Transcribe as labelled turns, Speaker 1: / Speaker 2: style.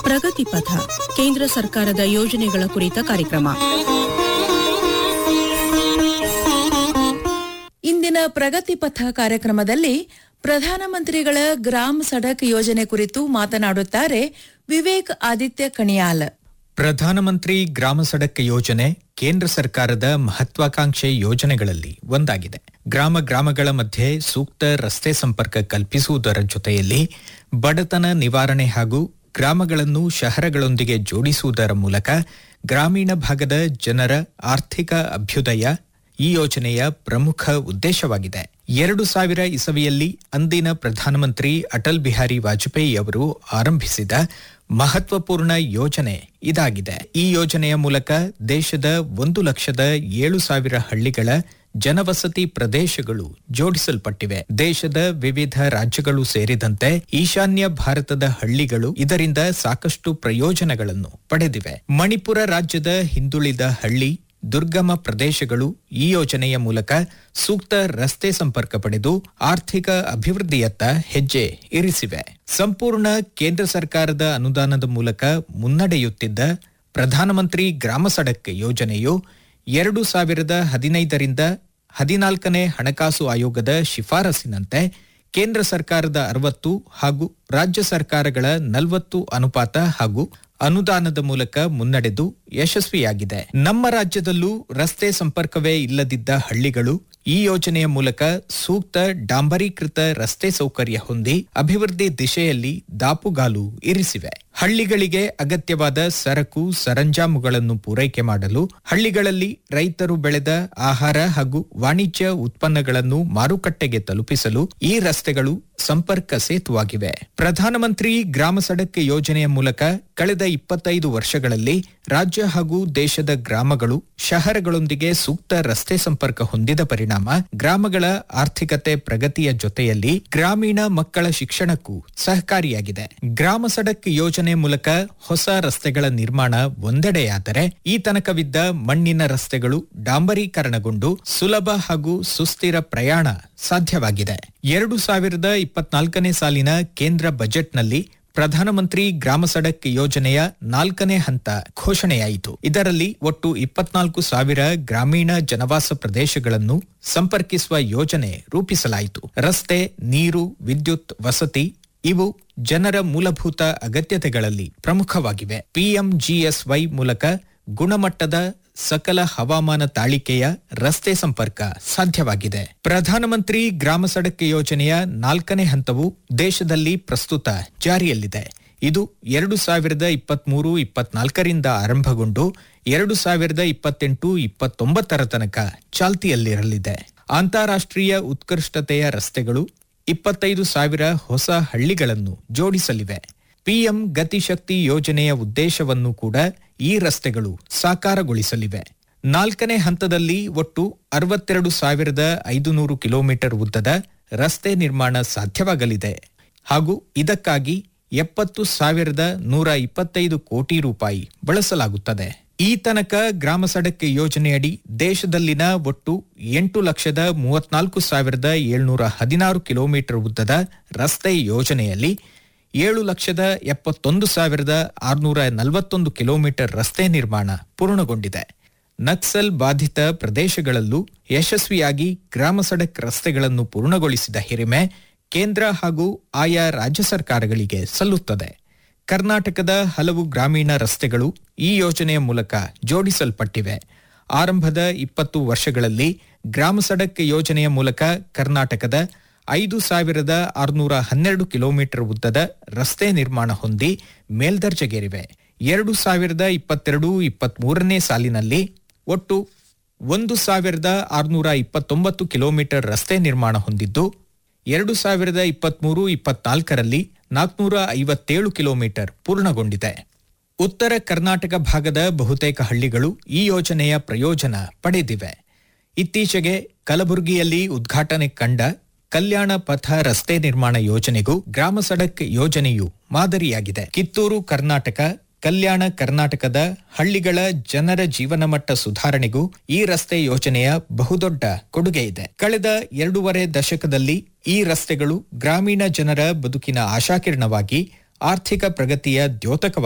Speaker 1: ಪ್ರಗತಿ ಪಥ ಕೇಂದ್ರ ಸರ್ಕಾರದ ಯೋಜನೆಗಳ ಕುರಿತ ಕಾರ್ಯಕ್ರಮ
Speaker 2: ಇಂದಿನ ಪ್ರಗತಿ ಪಥ ಕಾರ್ಯಕ್ರಮದಲ್ಲಿ ಪ್ರಧಾನಮಂತ್ರಿಗಳ ಗ್ರಾಮ್ ಸಡಕ್ ಯೋಜನೆ ಕುರಿತು ಮಾತನಾಡುತ್ತಾರೆ ವಿವೇಕ್ ಆದಿತ್ಯ ಕಣಿಯಾಲ್
Speaker 3: ಪ್ರಧಾನಮಂತ್ರಿ ಗ್ರಾಮ ಸಡಕ್ ಯೋಜನೆ ಕೇಂದ್ರ ಸರ್ಕಾರದ ಮಹತ್ವಾಕಾಂಕ್ಷೆ ಯೋಜನೆಗಳಲ್ಲಿ ಒಂದಾಗಿದೆ ಗ್ರಾಮ ಗ್ರಾಮಗಳ ಮಧ್ಯೆ ಸೂಕ್ತ ರಸ್ತೆ ಸಂಪರ್ಕ ಕಲ್ಪಿಸುವುದರ ಜೊತೆಯಲ್ಲಿ ಬಡತನ ನಿವಾರಣೆ ಹಾಗೂ ಗ್ರಾಮಗಳನ್ನು ಶಹರಗಳೊಂದಿಗೆ ಜೋಡಿಸುವುದರ ಮೂಲಕ ಗ್ರಾಮೀಣ ಭಾಗದ ಜನರ ಆರ್ಥಿಕ ಅಭ್ಯುದಯ ಈ ಯೋಜನೆಯ ಪ್ರಮುಖ ಉದ್ದೇಶವಾಗಿದೆ ಎರಡು ಸಾವಿರ ಇಸವಿಯಲ್ಲಿ ಅಂದಿನ ಪ್ರಧಾನಮಂತ್ರಿ ಅಟಲ್ ಬಿಹಾರಿ ವಾಜಪೇಯಿ ಅವರು ಆರಂಭಿಸಿದ ಮಹತ್ವಪೂರ್ಣ ಯೋಜನೆ ಇದಾಗಿದೆ ಈ ಯೋಜನೆಯ ಮೂಲಕ ದೇಶದ ಒಂದು ಲಕ್ಷದ ಏಳು ಸಾವಿರ ಹಳ್ಳಿಗಳ ಜನವಸತಿ ಪ್ರದೇಶಗಳು ಜೋಡಿಸಲ್ಪಟ್ಟಿವೆ ದೇಶದ ವಿವಿಧ ರಾಜ್ಯಗಳು ಸೇರಿದಂತೆ ಈಶಾನ್ಯ ಭಾರತದ ಹಳ್ಳಿಗಳು ಇದರಿಂದ ಸಾಕಷ್ಟು ಪ್ರಯೋಜನಗಳನ್ನು ಪಡೆದಿವೆ ಮಣಿಪುರ ರಾಜ್ಯದ ಹಿಂದುಳಿದ ಹಳ್ಳಿ ದುರ್ಗಮ ಪ್ರದೇಶಗಳು ಈ ಯೋಜನೆಯ ಮೂಲಕ ಸೂಕ್ತ ರಸ್ತೆ ಸಂಪರ್ಕ ಪಡೆದು ಆರ್ಥಿಕ ಅಭಿವೃದ್ಧಿಯತ್ತ ಹೆಜ್ಜೆ ಇರಿಸಿವೆ ಸಂಪೂರ್ಣ ಕೇಂದ್ರ ಸರ್ಕಾರದ ಅನುದಾನದ ಮೂಲಕ ಮುನ್ನಡೆಯುತ್ತಿದ್ದ ಪ್ರಧಾನಮಂತ್ರಿ ಗ್ರಾಮ ಸಡಕ್ ಯೋಜನೆಯು ಎರಡು ಸಾವಿರದ ಹದಿನೈದರಿಂದ ಹದಿನಾಲ್ಕನೇ ಹಣಕಾಸು ಆಯೋಗದ ಶಿಫಾರಸಿನಂತೆ ಕೇಂದ್ರ ಸರ್ಕಾರದ ಅರವತ್ತು ಹಾಗೂ ರಾಜ್ಯ ಸರ್ಕಾರಗಳ ನಲವತ್ತು ಅನುಪಾತ ಹಾಗೂ ಅನುದಾನದ ಮೂಲಕ ಮುನ್ನಡೆದು ಯಶಸ್ವಿಯಾಗಿದೆ ನಮ್ಮ ರಾಜ್ಯದಲ್ಲೂ ರಸ್ತೆ ಸಂಪರ್ಕವೇ ಇಲ್ಲದಿದ್ದ ಹಳ್ಳಿಗಳು ಈ ಯೋಜನೆಯ ಮೂಲಕ ಸೂಕ್ತ ಡಾಂಬರೀಕೃತ ರಸ್ತೆ ಸೌಕರ್ಯ ಹೊಂದಿ ಅಭಿವೃದ್ಧಿ ದಿಶೆಯಲ್ಲಿ ದಾಪುಗಾಲು ಇರಿಸಿವೆ ಹಳ್ಳಿಗಳಿಗೆ ಅಗತ್ಯವಾದ ಸರಕು ಸರಂಜಾಮುಗಳನ್ನು ಪೂರೈಕೆ ಮಾಡಲು ಹಳ್ಳಿಗಳಲ್ಲಿ ರೈತರು ಬೆಳೆದ ಆಹಾರ ಹಾಗೂ ವಾಣಿಜ್ಯ ಉತ್ಪನ್ನಗಳನ್ನು ಮಾರುಕಟ್ಟೆಗೆ ತಲುಪಿಸಲು ಈ ರಸ್ತೆಗಳು ಸಂಪರ್ಕ ಸೇತುವಾಗಿವೆ ಪ್ರಧಾನಮಂತ್ರಿ ಗ್ರಾಮ ಸಡಕ್ ಯೋಜನೆಯ ಮೂಲಕ ಕಳೆದ ಇಪ್ಪತ್ತೈದು ವರ್ಷಗಳಲ್ಲಿ ರಾಜ್ಯ ಹಾಗೂ ದೇಶದ ಗ್ರಾಮಗಳು ಶಹರಗಳೊಂದಿಗೆ ಸೂಕ್ತ ರಸ್ತೆ ಸಂಪರ್ಕ ಹೊಂದಿದ ಪರಿಣಾಮ ಗ್ರಾಮಗಳ ಆರ್ಥಿಕತೆ ಪ್ರಗತಿಯ ಜೊತೆಯಲ್ಲಿ ಗ್ರಾಮೀಣ ಮಕ್ಕಳ ಶಿಕ್ಷಣಕ್ಕೂ ಸಹಕಾರಿಯಾಗಿದೆ ಗ್ರಾಮ ಸಡಕ್ ಯೋಜನೆ ಮೂಲಕ ಹೊಸ ರಸ್ತೆಗಳ ನಿರ್ಮಾಣ ಒಂದೆಡೆಯಾದರೆ ಈ ತನಕವಿದ್ದ ಮಣ್ಣಿನ ರಸ್ತೆಗಳು ಡಾಂಬರೀಕರಣಗೊಂಡು ಸುಲಭ ಹಾಗೂ ಸುಸ್ಥಿರ ಪ್ರಯಾಣ ಸಾಧ್ಯವಾಗಿದೆ ಎರಡು ಸಾವಿರದ ಇಪ್ಪತ್ನಾಲ್ಕನೇ ಸಾಲಿನ ಕೇಂದ್ರ ಬಜೆಟ್ನಲ್ಲಿ ಪ್ರಧಾನಮಂತ್ರಿ ಗ್ರಾಮ ಸಡಕ್ ಯೋಜನೆಯ ನಾಲ್ಕನೇ ಹಂತ ಘೋಷಣೆಯಾಯಿತು ಇದರಲ್ಲಿ ಒಟ್ಟು ಇಪ್ಪತ್ನಾಲ್ಕು ಸಾವಿರ ಗ್ರಾಮೀಣ ಜನವಾಸ ಪ್ರದೇಶಗಳನ್ನು ಸಂಪರ್ಕಿಸುವ ಯೋಜನೆ ರೂಪಿಸಲಾಯಿತು ರಸ್ತೆ ನೀರು ವಿದ್ಯುತ್ ವಸತಿ ಇವು ಜನರ ಮೂಲಭೂತ ಅಗತ್ಯತೆಗಳಲ್ಲಿ ಪ್ರಮುಖವಾಗಿವೆ ಪಿಎಂಜಿಎಸ್ವೈ ಮೂಲಕ ಗುಣಮಟ್ಟದ ಸಕಲ ಹವಾಮಾನ ತಾಳಿಕೆಯ ರಸ್ತೆ ಸಂಪರ್ಕ ಸಾಧ್ಯವಾಗಿದೆ ಪ್ರಧಾನಮಂತ್ರಿ ಗ್ರಾಮ ಸಡಕ್ ಯೋಜನೆಯ ನಾಲ್ಕನೇ ಹಂತವು ದೇಶದಲ್ಲಿ ಪ್ರಸ್ತುತ ಜಾರಿಯಲ್ಲಿದೆ ಇದು ಎರಡು ಸಾವಿರದ ಇಪ್ಪತ್ಮೂರು ಇಪ್ಪತ್ನಾಲ್ಕರಿಂದ ಆರಂಭಗೊಂಡು ಎರಡು ಸಾವಿರದ ಇಪ್ಪತ್ತೆಂಟು ಇಪ್ಪತ್ತೊಂಬತ್ತರ ತನಕ ಚಾಲ್ತಿಯಲ್ಲಿರಲಿದೆ ಅಂತಾರಾಷ್ಟ್ರೀಯ ಉತ್ಕೃಷ್ಟತೆಯ ರಸ್ತೆಗಳು ಇಪ್ಪತ್ತೈದು ಸಾವಿರ ಹೊಸ ಹಳ್ಳಿಗಳನ್ನು ಜೋಡಿಸಲಿವೆ ಪಿಎಂ ಗತಿಶಕ್ತಿ ಯೋಜನೆಯ ಉದ್ದೇಶವನ್ನು ಕೂಡ ಈ ರಸ್ತೆಗಳು ಸಾಕಾರಗೊಳಿಸಲಿವೆ ನಾಲ್ಕನೇ ಹಂತದಲ್ಲಿ ಒಟ್ಟು ಅರವತ್ತೆರಡು ಸಾವಿರದ ಐದುನೂರು ಕಿಲೋಮೀಟರ್ ಉದ್ದದ ರಸ್ತೆ ನಿರ್ಮಾಣ ಸಾಧ್ಯವಾಗಲಿದೆ ಹಾಗೂ ಇದಕ್ಕಾಗಿ ಎಪ್ಪತ್ತು ಸಾವಿರದ ನೂರ ಇಪ್ಪತ್ತೈದು ಕೋಟಿ ರೂಪಾಯಿ ಬಳಸಲಾಗುತ್ತದೆ ಈ ತನಕ ಗ್ರಾಮ ಸಡಕ್ ಯೋಜನೆಯಡಿ ದೇಶದಲ್ಲಿನ ಒಟ್ಟು ಎಂಟು ಲಕ್ಷದ ಮೂವತ್ನಾಲ್ಕು ಸಾವಿರದ ಏಳ್ನೂರ ಹದಿನಾರು ಕಿಲೋಮೀಟರ್ ಉದ್ದದ ರಸ್ತೆ ಯೋಜನೆಯಲ್ಲಿ ಏಳು ಲಕ್ಷದ ಎಪ್ಪತ್ತೊಂದು ಸಾವಿರದ ಆರುನೂರ ನಲವತ್ತೊಂದು ಕಿಲೋಮೀಟರ್ ರಸ್ತೆ ನಿರ್ಮಾಣ ಪೂರ್ಣಗೊಂಡಿದೆ ನಕ್ಸಲ್ ಬಾಧಿತ ಪ್ರದೇಶಗಳಲ್ಲೂ ಯಶಸ್ವಿಯಾಗಿ ಗ್ರಾಮ ಸಡಕ್ ರಸ್ತೆಗಳನ್ನು ಪೂರ್ಣಗೊಳಿಸಿದ ಹಿರಿಮೆ ಕೇಂದ್ರ ಹಾಗೂ ಆಯಾ ರಾಜ್ಯ ಸರ್ಕಾರಗಳಿಗೆ ಸಲ್ಲುತ್ತದೆ ಕರ್ನಾಟಕದ ಹಲವು ಗ್ರಾಮೀಣ ರಸ್ತೆಗಳು ಈ ಯೋಜನೆಯ ಮೂಲಕ ಜೋಡಿಸಲ್ಪಟ್ಟಿವೆ ಆರಂಭದ ಇಪ್ಪತ್ತು ವರ್ಷಗಳಲ್ಲಿ ಗ್ರಾಮ ಸಡಕ್ ಯೋಜನೆಯ ಮೂಲಕ ಕರ್ನಾಟಕದ ಐದು ಸಾವಿರದ ಆರುನೂರ ಹನ್ನೆರಡು ಕಿಲೋಮೀಟರ್ ಉದ್ದದ ರಸ್ತೆ ನಿರ್ಮಾಣ ಹೊಂದಿ ಮೇಲ್ದರ್ಜೆಗೇರಿವೆ ಎರಡು ಸಾವಿರದ ಇಪ್ಪತ್ತೆರಡು ಇಪ್ಪತ್ಮೂರನೇ ಸಾಲಿನಲ್ಲಿ ಒಟ್ಟು ಒಂದು ಸಾವಿರದ ಆರುನೂರ ಇಪ್ಪತ್ತೊಂಬತ್ತು ಕಿಲೋಮೀಟರ್ ರಸ್ತೆ ನಿರ್ಮಾಣ ಹೊಂದಿದ್ದು ಎರಡು ಸಾವಿರದ ಇಪ್ಪತ್ಮೂರು ಇಪ್ಪತ್ನಾಲ್ಕರಲ್ಲಿ ನಾಲ್ಕುನೂರ ಐವತ್ತೇಳು ಕಿಲೋಮೀಟರ್ ಪೂರ್ಣಗೊಂಡಿದೆ ಉತ್ತರ ಕರ್ನಾಟಕ ಭಾಗದ ಬಹುತೇಕ ಹಳ್ಳಿಗಳು ಈ ಯೋಜನೆಯ ಪ್ರಯೋಜನ ಪಡೆದಿವೆ ಇತ್ತೀಚೆಗೆ ಕಲಬುರಗಿಯಲ್ಲಿ ಉದ್ಘಾಟನೆ ಕಂಡ ಕಲ್ಯಾಣ ಪಥ ರಸ್ತೆ ನಿರ್ಮಾಣ ಯೋಜನೆಗೂ ಗ್ರಾಮ ಸಡಕ್ ಯೋಜನೆಯು ಮಾದರಿಯಾಗಿದೆ ಕಿತ್ತೂರು ಕರ್ನಾಟಕ ಕಲ್ಯಾಣ ಕರ್ನಾಟಕದ ಹಳ್ಳಿಗಳ ಜನರ ಜೀವನ ಮಟ್ಟ ಸುಧಾರಣೆಗೂ ಈ ರಸ್ತೆ ಯೋಜನೆಯ ಬಹುದೊಡ್ಡ ಕೊಡುಗೆ ಇದೆ ಕಳೆದ ಎರಡೂವರೆ ದಶಕದಲ್ಲಿ ಈ ರಸ್ತೆಗಳು ಗ್ರಾಮೀಣ ಜನರ ಬದುಕಿನ ಆಶಾಕಿರಣವಾಗಿ ಆರ್ಥಿಕ ಪ್ರಗತಿಯ ದ್ಯೋತಕವಾಗಿ